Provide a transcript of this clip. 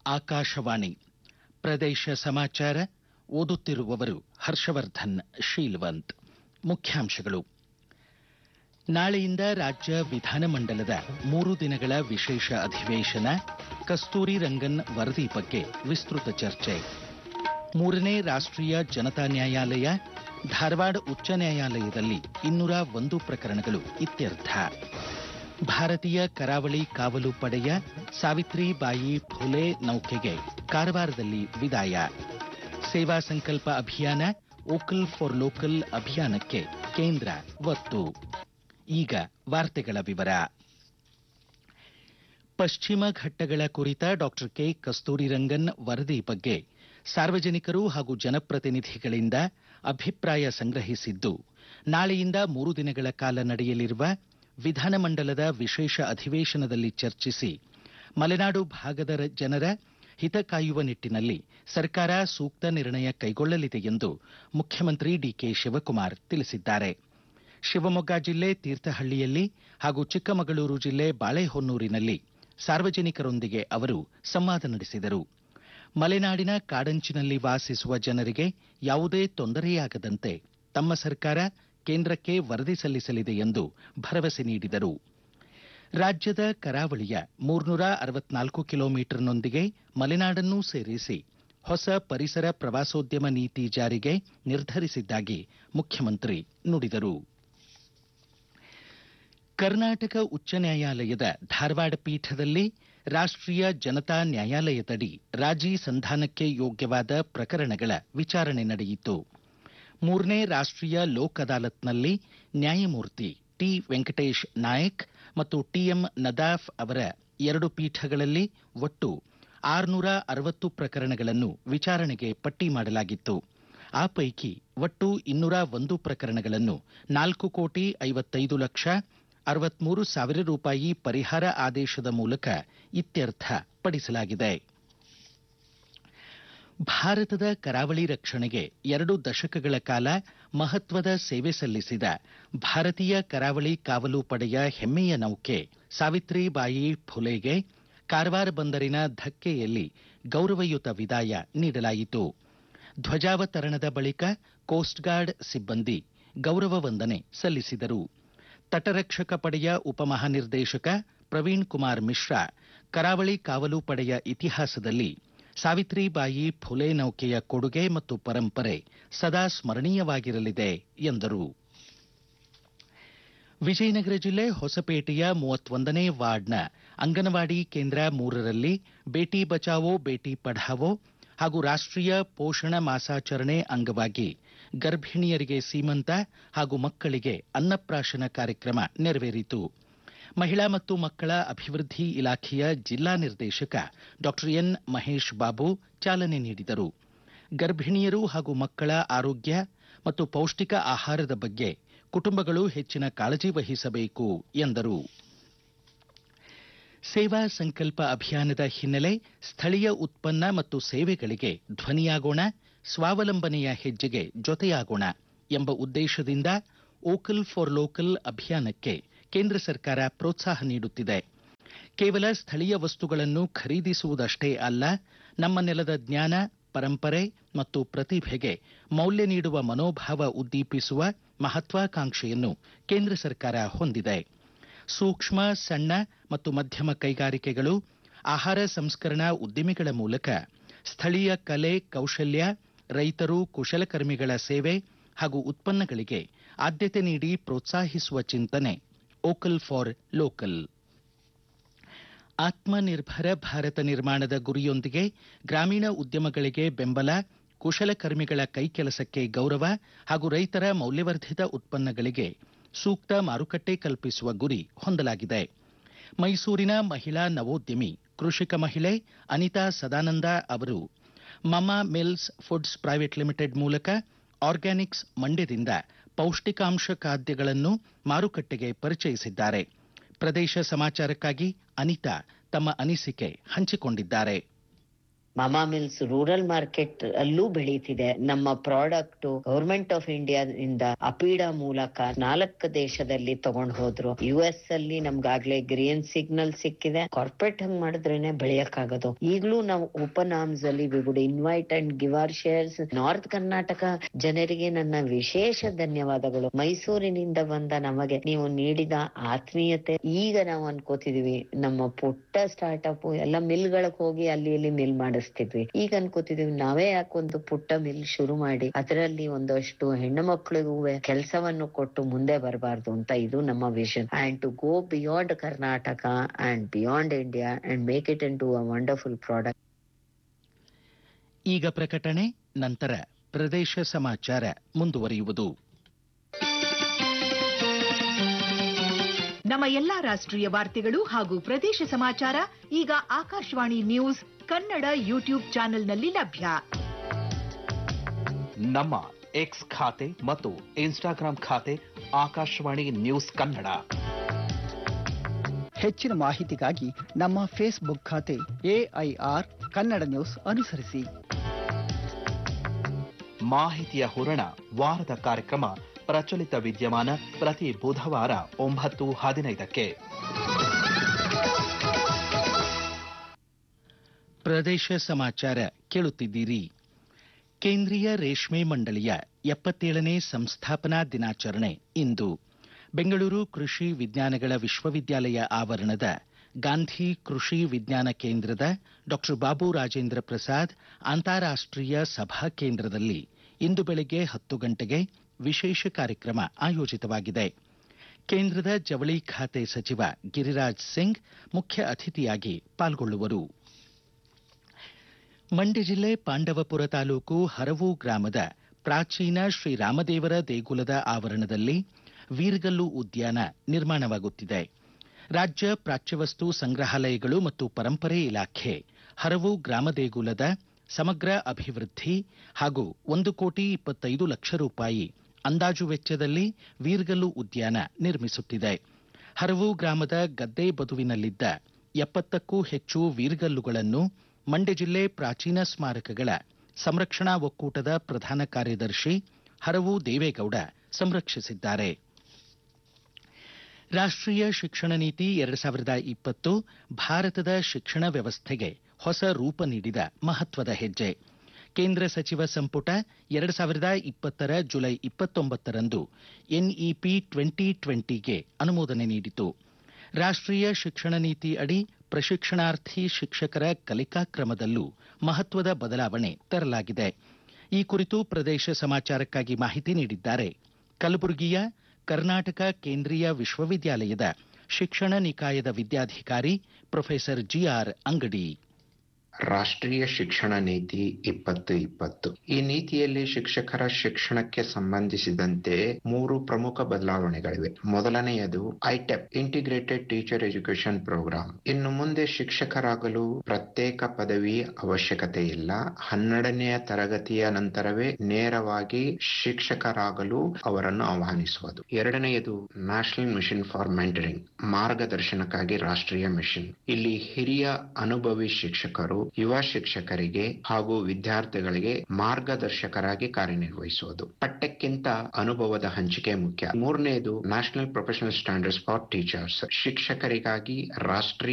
ಆಕಾಶವಾಣಿ ಪ್ರದೇಶ ಸಮಾಚಾರ ಓದುತ್ತಿರುವವರು ಹರ್ಷವರ್ಧನ್ ಶೀಲ್ವಂತ್ ಮುಖ್ಯಾಂಶಗಳು ನಾಳೆಯಿಂದ ರಾಜ್ಯ ವಿಧಾನಮಂಡಲದ ಮೂರು ದಿನಗಳ ವಿಶೇಷ ಅಧಿವೇಶನ ಕಸ್ತೂರಿ ರಂಗನ್ ವರದಿ ಬಗ್ಗೆ ವಿಸ್ತೃತ ಚರ್ಚೆ ಮೂರನೇ ರಾಷ್ಟ್ರೀಯ ಜನತಾ ನ್ಯಾಯಾಲಯ ಧಾರವಾಡ ಉಚ್ಚ ನ್ಯಾಯಾಲಯದಲ್ಲಿ ಇನ್ನೂರ ಒಂದು ಪ್ರಕರಣಗಳು ಇತ್ಯರ್ಥ ಭಾರತೀಯ ಕರಾವಳಿ ಕಾವಲು ಪಡೆಯ ಸಾವಿತ್ರಿಬಾಯಿ ಫುಲೆ ನೌಕೆಗೆ ಕಾರವಾರದಲ್ಲಿ ವಿದಾಯ ಸೇವಾ ಸಂಕಲ್ಪ ಅಭಿಯಾನ ವೋಕಲ್ ಫಾರ್ ಲೋಕಲ್ ಅಭಿಯಾನಕ್ಕೆ ಕೇಂದ್ರ ಒತ್ತು ಈಗ ವಾರ್ತೆಗಳ ವಿವರ ಪಶ್ಚಿಮ ಘಟ್ಟಗಳ ಕುರಿತ ಡಾಕ್ಟರ್ ಕೆ ಕಸ್ತೂರಿರಂಗನ್ ವರದಿ ಬಗ್ಗೆ ಸಾರ್ವಜನಿಕರು ಹಾಗೂ ಜನಪ್ರತಿನಿಧಿಗಳಿಂದ ಅಭಿಪ್ರಾಯ ಸಂಗ್ರಹಿಸಿದ್ದು ನಾಳೆಯಿಂದ ಮೂರು ದಿನಗಳ ಕಾಲ ನಡೆಯಲಿರುವ ವಿಧಾನಮಂಡಲದ ವಿಶೇಷ ಅಧಿವೇಶನದಲ್ಲಿ ಚರ್ಚಿಸಿ ಮಲೆನಾಡು ಭಾಗದ ರ- ಜನರ ಹಿತ ಕಾಯುವ ನಿಟ್ಟಿನಲ್ಲಿ ಸರ್ಕಾರ ಸೂಕ್ತ ನಿರ್ಣಯ ಕೈಗೊಳ್ಳಲಿದೆ ಎಂದು ಮುಖ್ಯಮಂತ್ರಿ ಡಿಕೆ ಶಿವಕುಮಾರ್ ತಿಳಿಸಿದ್ದಾರೆ ಶಿವಮೊಗ್ಗ ಜಿಲ್ಲೆ ತೀರ್ಥಹಳ್ಳಿಯಲ್ಲಿ ಹಾಗೂ ಚಿಕ್ಕಮಗಳೂರು ಜಿಲ್ಲೆ ಬಾಳೆಹೊನ್ನೂರಿನಲ್ಲಿ ಸಾರ್ವಜನಿಕರೊಂದಿಗೆ ಅವರು ಸಂವಾದ ನಡೆಸಿದರು ಮಲೆನಾಡಿನ ಕಾಡಂಚಿನಲ್ಲಿ ವಾಸಿಸುವ ಜನರಿಗೆ ಯಾವುದೇ ತೊಂದರೆಯಾಗದಂತೆ ತಮ್ಮ ಸರ್ಕಾರ ಕೇಂದ್ರಕ್ಕೆ ವರದಿ ಸಲ್ಲಿಸಲಿದೆ ಎಂದು ಭರವಸೆ ನೀಡಿದರು ರಾಜ್ಯದ ಕರಾವಳಿಯ ಮೂರ್ನೂರ ಅರವತ್ನಾಲ್ಕು ಕಿಲೋಮೀಟರ್ನೊಂದಿಗೆ ಮಲೆನಾಡನ್ನೂ ಸೇರಿಸಿ ಹೊಸ ಪರಿಸರ ಪ್ರವಾಸೋದ್ಯಮ ನೀತಿ ಜಾರಿಗೆ ನಿರ್ಧರಿಸಿದ್ದಾಗಿ ಮುಖ್ಯಮಂತ್ರಿ ನುಡಿದರು ಕರ್ನಾಟಕ ಉಚ್ಚ ನ್ಯಾಯಾಲಯದ ಧಾರವಾಡ ಪೀಠದಲ್ಲಿ ರಾಷ್ಟ್ರೀಯ ಜನತಾ ನ್ಯಾಯಾಲಯದಡಿ ರಾಜಿ ಸಂಧಾನಕ್ಕೆ ಯೋಗ್ಯವಾದ ಪ್ರಕರಣಗಳ ವಿಚಾರಣೆ ನಡೆಯಿತು ಮೂರನೇ ರಾಷ್ಟ್ರೀಯ ಲೋಕ್ ಅದಾಲತ್ನಲ್ಲಿ ನ್ಯಾಯಮೂರ್ತಿ ಟಿ ವೆಂಕಟೇಶ್ ನಾಯಕ್ ಮತ್ತು ಟಿಎಂ ನದಾಫ್ ಅವರ ಎರಡು ಪೀಠಗಳಲ್ಲಿ ಒಟ್ಟು ಆರುನೂರ ಅರವತ್ತು ಪ್ರಕರಣಗಳನ್ನು ವಿಚಾರಣೆಗೆ ಪಟ್ಟಿ ಮಾಡಲಾಗಿತ್ತು ಆ ಪೈಕಿ ಒಟ್ಟು ಇನ್ನೂರ ಒಂದು ಪ್ರಕರಣಗಳನ್ನು ನಾಲ್ಕು ಕೋಟಿ ಐವತ್ತೈದು ಲಕ್ಷ ಅರವತ್ಮೂರು ಸಾವಿರ ರೂಪಾಯಿ ಪರಿಹಾರ ಆದೇಶದ ಮೂಲಕ ಇತ್ಯರ್ಥ ಪಡಿಸಲಾಗಿದೆ ಭಾರತದ ಕರಾವಳಿ ರಕ್ಷಣೆಗೆ ಎರಡು ದಶಕಗಳ ಕಾಲ ಮಹತ್ವದ ಸೇವೆ ಸಲ್ಲಿಸಿದ ಭಾರತೀಯ ಕರಾವಳಿ ಕಾವಲು ಪಡೆಯ ಹೆಮ್ಮೆಯ ನೌಕೆ ಸಾವಿತ್ರಿಬಾಯಿ ಫುಲೆಗೆ ಕಾರವಾರ ಬಂದರಿನ ಧಕ್ಕೆಯಲ್ಲಿ ಗೌರವಯುತ ವಿದಾಯ ನೀಡಲಾಯಿತು ಧ್ವಜಾವತರಣದ ಬಳಿಕ ಕೋಸ್ಟ್ ಗಾರ್ಡ್ ಸಿಬ್ಬಂದಿ ಗೌರವ ವಂದನೆ ಸಲ್ಲಿಸಿದರು ತಟರಕ್ಷಕ ಪಡೆಯ ಉಪಮಹಾನಿರ್ದೇಶಕ ಪ್ರವೀಣ್ ಕುಮಾರ್ ಮಿಶ್ರಾ ಕರಾವಳಿ ಕಾವಲು ಪಡೆಯ ಇತಿಹಾಸದಲ್ಲಿ ಸಾವಿತ್ರಿಬಾಯಿ ಫುಲೆ ನೌಕೆಯ ಕೊಡುಗೆ ಮತ್ತು ಪರಂಪರೆ ಸದಾ ಸ್ಮರಣೀಯವಾಗಿರಲಿದೆ ಎಂದರು ವಿಜಯನಗರ ಜಿಲ್ಲೆ ಹೊಸಪೇಟೆಯ ಮೂವತ್ತೊಂದನೇ ವಾರ್ಡ್ನ ಅಂಗನವಾಡಿ ಕೇಂದ್ರ ಮೂರರಲ್ಲಿ ಬೇಟಿ ಬಚಾವೋ ಬೇಟಿ ಪಢಾವೋ ಹಾಗೂ ರಾಷ್ಟ್ರೀಯ ಪೋಷಣ ಮಾಸಾಚರಣೆ ಅಂಗವಾಗಿ ಗರ್ಭಿಣಿಯರಿಗೆ ಸೀಮಂತ ಹಾಗೂ ಮಕ್ಕಳಿಗೆ ಅನ್ನಪ್ರಾಶನ ಕಾರ್ಯಕ್ರಮ ನೆರವೇರಿತು ಮಹಿಳಾ ಮತ್ತು ಮಕ್ಕಳ ಅಭಿವೃದ್ಧಿ ಇಲಾಖೆಯ ಜಿಲ್ಲಾ ನಿರ್ದೇಶಕ ಡಾಕ್ಟರ್ ಎನ್ ಮಹೇಶ್ ಬಾಬು ಚಾಲನೆ ನೀಡಿದರು ಗರ್ಭಿಣಿಯರು ಹಾಗೂ ಮಕ್ಕಳ ಆರೋಗ್ಯ ಮತ್ತು ಪೌಷ್ಟಿಕ ಆಹಾರದ ಬಗ್ಗೆ ಕುಟುಂಬಗಳು ಹೆಚ್ಚಿನ ಕಾಳಜಿ ವಹಿಸಬೇಕು ಎಂದರು ಸೇವಾ ಸಂಕಲ್ಪ ಅಭಿಯಾನದ ಹಿನ್ನೆಲೆ ಸ್ಥಳೀಯ ಉತ್ಪನ್ನ ಮತ್ತು ಸೇವೆಗಳಿಗೆ ಧ್ವನಿಯಾಗೋಣ ಸ್ವಾವಲಂಬನೆಯ ಹೆಜ್ಜೆಗೆ ಜೊತೆಯಾಗೋಣ ಎಂಬ ಉದ್ದೇಶದಿಂದ ವೋಕಲ್ ಫಾರ್ ಲೋಕಲ್ ಅಭಿಯಾನಕ್ಕೆ ಕೇಂದ್ರ ಸರ್ಕಾರ ಪ್ರೋತ್ಸಾಹ ನೀಡುತ್ತಿದೆ ಕೇವಲ ಸ್ಥಳೀಯ ವಸ್ತುಗಳನ್ನು ಖರೀದಿಸುವುದಷ್ಟೇ ಅಲ್ಲ ನಮ್ಮ ನೆಲದ ಜ್ಞಾನ ಪರಂಪರೆ ಮತ್ತು ಪ್ರತಿಭೆಗೆ ಮೌಲ್ಯ ನೀಡುವ ಮನೋಭಾವ ಉದ್ದೀಪಿಸುವ ಮಹತ್ವಾಕಾಂಕ್ಷೆಯನ್ನು ಕೇಂದ್ರ ಸರ್ಕಾರ ಹೊಂದಿದೆ ಸೂಕ್ಷ್ಮ ಸಣ್ಣ ಮತ್ತು ಮಧ್ಯಮ ಕೈಗಾರಿಕೆಗಳು ಆಹಾರ ಸಂಸ್ಕರಣಾ ಉದ್ದಿಮೆಗಳ ಮೂಲಕ ಸ್ಥಳೀಯ ಕಲೆ ಕೌಶಲ್ಯ ರೈತರು ಕುಶಲಕರ್ಮಿಗಳ ಸೇವೆ ಹಾಗೂ ಉತ್ಪನ್ನಗಳಿಗೆ ಆದ್ಯತೆ ನೀಡಿ ಪ್ರೋತ್ಸಾಹಿಸುವ ಚಿಂತನೆ vocal for local Atmanirbhar Bharat ನಿರ್ಮಾಣದ ಗುರಿಯೊಂದಿಗೆ ಗ್ರಾಮೀಣ ಉದ್ಯಮಗಳಿಗೆ ಬೆಂಬಲ ಕುಶಲಕರ್ಮಿಗಳ ಕೈಕೆಲಸಕ್ಕೆ ಗೌರವ ಹಾಗೂ ರೈತರ ಮೌಲ್ಯವರ್ಧಿತ ಉತ್ಪನ್ನಗಳಿಗೆ ಸೂಕ್ತ ಮಾರುಕಟ್ಟೆ ಕಲ್ಪಿಸುವ ಗುರಿ ಹೊಂದಲಾಗಿದೆ ಮೈಸೂರಿನ ಮಹಿಳಾ ನವೋದ್ಯಮಿ ಕೃಷಿಕ ಮಹಿಳೆ ಅನಿತಾ ಸದಾನಂದ ಅವರು mama mills foods private limited ಮೂಲಕ ಆರ್ಗ್ಯಾನಿಕ್ಸ್ ಮಂಡ್ಯದಿಂದ ಪೌಷ್ಟಿಕಾಂಶ ಖಾದ್ಯಗಳನ್ನು ಮಾರುಕಟ್ಟೆಗೆ ಪರಿಚಯಿಸಿದ್ದಾರೆ ಪ್ರದೇಶ ಸಮಾಚಾರಕ್ಕಾಗಿ ಅನಿತಾ ತಮ್ಮ ಅನಿಸಿಕೆ ಹಂಚಿಕೊಂಡಿದ್ದಾರೆ ಮಾಮಾ ಮಿಲ್ಸ್ ರೂರಲ್ ಮಾರ್ಕೆಟ್ ಅಲ್ಲೂ ಬೆಳೀತಿದೆ ನಮ್ಮ ಪ್ರಾಡಕ್ಟ್ ಗವರ್ಮೆಂಟ್ ಆಫ್ ಇಂಡಿಯಾ ಇಂದ ಅಪೀಡ ಮೂಲಕ ನಾಲ್ಕು ದೇಶದಲ್ಲಿ ತಗೊಂಡ್ ಹೋದ್ರು ಯು ಎಸ್ ಅಲ್ಲಿ ನಮ್ಗಾಗ್ಲೇ ಗ್ರೀನ್ ಸಿಗ್ನಲ್ ಸಿಕ್ಕಿದೆ ಕಾರ್ಪೊರೇಟ್ ಹಂಗ್ ಮಾಡಿದ್ರೇನೆ ಬೆಳೆಯಕ್ಕಾಗೋದು ಈಗ್ಲೂ ನಾವು ಓಪನ್ ಆರ್ಮ್ಸ್ ಅಲ್ಲಿ we would invite and give our shares north Karnataka ಜನರಿಗೆ ನನ್ನ ವಿಶೇಷ ಧನ್ಯವಾದಗಳು ಮೈಸೂರಿನಿಂದ ಬಂದ ನಮಗೆ ನೀವು ನೀಡಿದ ಆತ್ಮೀಯತೆ ಈಗ ನಾವು ಅನ್ಕೋತಿದೀವಿ ನಮ್ಮ ಪುಟ್ಟ ಸ್ಟಾರ್ಟ್ಅಪ್ ಎಲ್ಲ ಮಿಲ್ಗಳಿಗೆ ಹೋಗಿ ಅಲ್ಲಿ ಇಲ್ಲಿ ಮಿಲ್ ಮಾಡಿಸ್ತಿದ್ವಿ ಈಗ ಅನ್ಕೋತಿದೀವಿ ನಾವೇ ಯಾಕೊಂದು ಪುಟ್ಟ ಮಿಲ್ ಶುರು ಮಾಡಿ ಅದರಲ್ಲಿ ಒಂದಷ್ಟು ಹೆಣ್ಣು ಮಕ್ಕಳಿಗೂ ಕೆಲಸವನ್ನು ಕೊಟ್ಟು ಮುಂದೆ ಬರಬಾರ್ದು ಅಂತ ಇದು ನಮ್ಮ vision and to go beyond Karnataka and beyond India and make it in to a wonderful product ಈಗ ಪ್ರಕಟಣೆ ನಂತರ ಪ್ರದೇಶ ಸಮಾಚಾರ ಮುಂದುವರಿಯುವುದು ನಮ್ಮ ಎಲ್ಲಾ ರಾಷ್ಟ್ರೀಯ ವಾರ್ತೆಗಳು ಹಾಗೂ ಪ್ರದೇಶ ಸಮಾಚಾರ ಈಗ ಆಕಾಶವಾಣಿ ನ್ಯೂಸ್ ಕನ್ನಡ ಯೂಟ್ಯೂಬ್ ಚಾನೆಲ್ನಲ್ಲಿ ಲಭ್ಯ ನಮ್ಮ ಎಕ್ಸ್ ಖಾತೆ ಮತ್ತು ಇನ್ಸ್ಟಾಗ್ರಾಂ ಖಾತೆ ಆಕಾಶವಾಣಿ ನ್ಯೂಸ್ ಕನ್ನಡ ಹೆಚ್ಚಿನ ಮಾಹಿತಿಗಾಗಿ ನಮ್ಮ ಫೇಸ್ಬುಕ್ ಖಾತೆ ಎಐಆರ್ ಕನ್ನಡ ನ್ಯೂಸ್ ಅನುಸರಿಸಿ ಮಾಹಿತಿಯ ಹೂರಣ ವಾರದ ಕಾರ್ಯಕ್ರಮ ಪ್ರಚಲಿತ ವಿದ್ಯಮಾನ ಪ್ರತಿ ಬುಧವಾರ ಒಂಬತ್ತು ಹದಿನೈದಕ್ಕೆ ಪ್ರದೇಶ ಸಮಾಚಾರ ಕೇಳುತ್ತಿದ್ದೀರಿ ಕೇಂದ್ರೀಯ ರೇಷ್ಮೆ ಮಂಡಳಿಯ ಎಪ್ಪತ್ತೇಳನೇ ಸಂಸ್ಥಾಪನಾ ದಿನಾಚರಣೆ ಇಂದು ಬೆಂಗಳೂರು ಕೃಷಿ ವಿಜ್ಞಾನಗಳ ವಿಶ್ವವಿದ್ಯಾಲಯ ಆವರಣದ ಗಾಂಧಿ ಕೃಷಿ ವಿಜ್ಞಾನ ಕೇಂದ್ರದ ಡಾಕ್ಟರ್ ಬಾಬು ರಾಜೇಂದ್ರ ಪ್ರಸಾದ್ ಅಂತಾರಾಷ್ಟ್ರೀಯ ಸಭಾ ಕೇಂದ್ರದಲ್ಲಿ ಇಂದು ಬೆಳಗ್ಗೆ ಹತ್ತು ಗಂಟೆಗೆ ವಿಶೇಷ ಕಾರ್ಯಕ್ರಮ ಆಯೋಜಿತವಾಗಿದೆ ಕೇಂದ್ರದ ಜವಳಿ ಖಾತೆ ಸಚಿವ ಗಿರಿರಾಜ್ ಸಿಂಗ್ ಮುಖ್ಯ ಅತಿಥಿಯಾಗಿ ಪಾಲ್ಗೊಳ್ಳುವರು ಮಂಡ್ಯ ಜಿಲ್ಲೆ ಪಾಂಡವಪುರ ತಾಲೂಕು ಹರವು ಗ್ರಾಮದ ಪ್ರಾಚೀನ ಶ್ರೀರಾಮದೇವರ ದೇಗುಲದ ಆವರಣದಲ್ಲಿ ವೀರಗಲ್ಲು ಉದ್ಯಾನ ನಿರ್ಮಾಣವಾಗುತ್ತಿದೆ ರಾಜ್ಯ ಪ್ರಾಚ್ಯವಸ್ತು ಸಂಗ್ರಹಾಲಯಗಳು ಮತ್ತು ಪರಂಪರೆ ಇಲಾಖೆ ಹರವು ಗ್ರಾಮ ದೇಗುಲದ ಸಮಗ್ರ ಅಭಿವೃದ್ಧಿ ಹಾಗೂ ಒಂದು ಕೋಟಿ ಇಪ್ಪತ್ತೈದು ಲಕ್ಷ ರೂಪಾಯಿ ಅಂದಾಜು ವೆಚ್ಚದಲ್ಲಿ ವೀರಗಲ್ಲು ಉದ್ಯಾನ ನಿರ್ಮಿಸುತ್ತಿದೆ ಹರವು ಗ್ರಾಮದ ಗದ್ದೆ ಬದುವಿನಲ್ಲಿದ್ದ ಎಪ್ಪತ್ತಕ್ಕೂ ಹೆಚ್ಚು ವೀರಗಲ್ಲುಗಳನ್ನು ಮಂಡ್ಯ ಜಿಲ್ಲೆ ಪ್ರಾಚೀನ ಸ್ಮಾರಕಗಳ ಸಂರಕ್ಷಣಾ ಒಕ್ಕೂಟದ ಪ್ರಧಾನ ಕಾರ್ಯದರ್ಶಿ ಹರವು ದೇವೇಗೌಡ ಸಂರಕ್ಷಿಸಿದ್ದಾರೆ ರಾಷ್ಟ್ರೀಯ ಶಿಕ್ಷಣ ನೀತಿ ಎರಡು ಸಾವಿರದ ಇಪ್ಪತ್ತು ಭಾರತದ ಶಿಕ್ಷಣ ವ್ಯವಸ್ಥೆಗೆ ಹೊಸ ರೂಪ ನೀಡಿದ ಮಹತ್ವದ ಹೆಜ್ಜೆ ಕೇಂದ್ರ ಸಚಿವ ಸಂಪುಟ ಎರಡು ಸಾವಿರದ ಇಪ್ಪತ್ತರ ಜುಲೈ ಇಪ್ಪತ್ತೊಂಬತ್ತರಂದು ಎನ್ಇಪಿ ಟ್ವೆಂಟಿ ಟ್ವೆಂಟಿಗೆ ಅನುಮೋದನೆ ನೀಡಿತು ರಾಷ್ಟ್ರೀಯ ಶಿಕ್ಷಣ ನೀತಿ ಅಡಿ ಪ್ರಶಿಕ್ಷಣಾರ್ಥಿ ಶಿಕ್ಷಕರ ಕಲಿಕಾ ಕ್ರಮದಲ್ಲೂ ಮಹತ್ವದ ಬದಲಾವಣೆ ತರಲಾಗಿದೆ ಈ ಕುರಿತು ಪ್ರದೇಶ ಸಮಾಚಾರಕ್ಕಾಗಿ ಮಾಹಿತಿ ನೀಡಿದ್ದಾರೆ ಕಲಬುರಗಿಯ ಕರ್ನಾಟಕ ಕೇಂದ್ರೀಯ ವಿಶ್ವವಿದ್ಯಾಲಯದ ಶಿಕ್ಷಣ ನಿಕಾಯದ ವಿದ್ಯಾಧಿಕಾರಿ ಪ್ರೊಫೆಸರ್ ಜಿಆರ್ ಅಂಗಡಿ ರಾಷ್ಟ್ರೀಯ ಶಿಕ್ಷಣ ನೀತಿ ಇಪ್ಪತ್ತು ಇಪ್ಪತ್ತು ಈ ನೀತಿಯಲ್ಲಿ ಶಿಕ್ಷಕರ ಶಿಕ್ಷಣಕ್ಕೆ ಸಂಬಂಧಿಸಿದಂತೆ ಮೂರು ಪ್ರಮುಖ ಬದಲಾವಣೆಗಳಿವೆ ಮೊದಲನೆಯದು ITEP integrated teacher education programme ಇನ್ನು ಮುಂದೆ ಶಿಕ್ಷಕರಾಗಲು ಪ್ರತ್ಯೇಕ ಪದವಿ ಅವಶ್ಯಕತೆ ಇಲ್ಲ ಹನ್ನೆರಡನೆಯ ತರಗತಿಯ ನಂತರವೇ ನೇರವಾಗಿ ಶಿಕ್ಷಕರಾಗಲು ಅವರನ್ನು ಆಹ್ವಾನಿಸುವುದು ಎರಡನೆಯದು ನ್ಯಾಷನಲ್ ಮಿಷನ್ ಫಾರ್ ಮೆಂಟರಿಂಗ್ ಮಾರ್ಗದರ್ಶನಕ್ಕಾಗಿ ರಾಷ್ಟ್ರೀಯ ಮಿಷನ್ ಇಲ್ಲಿ ಹಿರಿಯ ಅನುಭವಿ ಶಿಕ್ಷಕರು ಯುವ ಶಿಕ್ಷಕರಿಗೆ ಹಾಗೂ ವಿದ್ಯಾರ್ಥಿಗಳಿಗೆ ಮಾರ್ಗದರ್ಶಕರಾಗಿ ಕಾರ್ಯನಿರ್ವಹಿಸುವುದು ಪಠ್ಯಕ್ಕಿಂತ ಅನುಭವದ ಹಂಚಿಕೆ ಮುಖ್ಯ ಮೂರನೆಯದು national professional standards for teachers ಶಿಕ್ಷಕರಿಗಾಗಿ ರಾಷ್ಟ್ರೀಯ